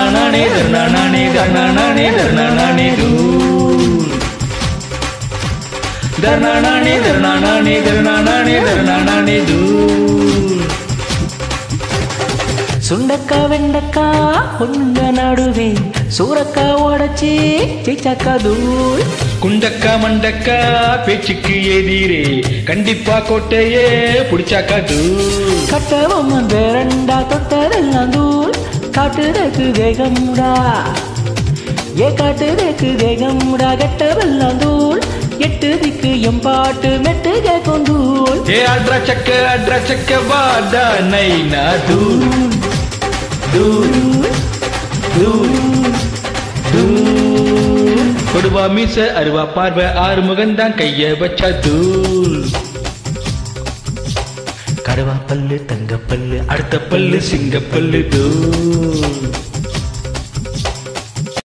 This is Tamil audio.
தர்ணானே தர்ணானே தர்ணானே தர்ணானே தூள் தர்ணானே தர்ணானே தர்ணானே தர்ணானே தூள் சுண்டக்கா வெண்டக்கா பொண்ணுங்க நடுவே சூரக்கா உடச்சி சீச்சாக்கா தூள் குண்டக்கா மண்டக்கா பேச்சுக்கு எதிரே கண்டிப்பா கோட்டையே புடிச்சாக்கா தூள் கட்டவும் வேறண்டா தொட்டதெல்லாம் தூள் காட்டுறதுக்கு வேகம்டா ஏ காட்டுறதுக்கு வேகம்டா கெட்டவெல்லாம் தூள் எட்டு திக்கு எம்பாட்டு மெட்டு கேட்கும் தூள் ஏ அட்ரா சக்க அட்ரா சக்க வாடா நைனா தூள் தூள் தூள் தூள் கொடுவா மீச அருவா பார்வை ஆறு முகந்தான் கைய வச்சா தூள் கடுவா பல்லு தங்க பல்லு அடுத்த பல்லு சிங்க பல்லு தூள்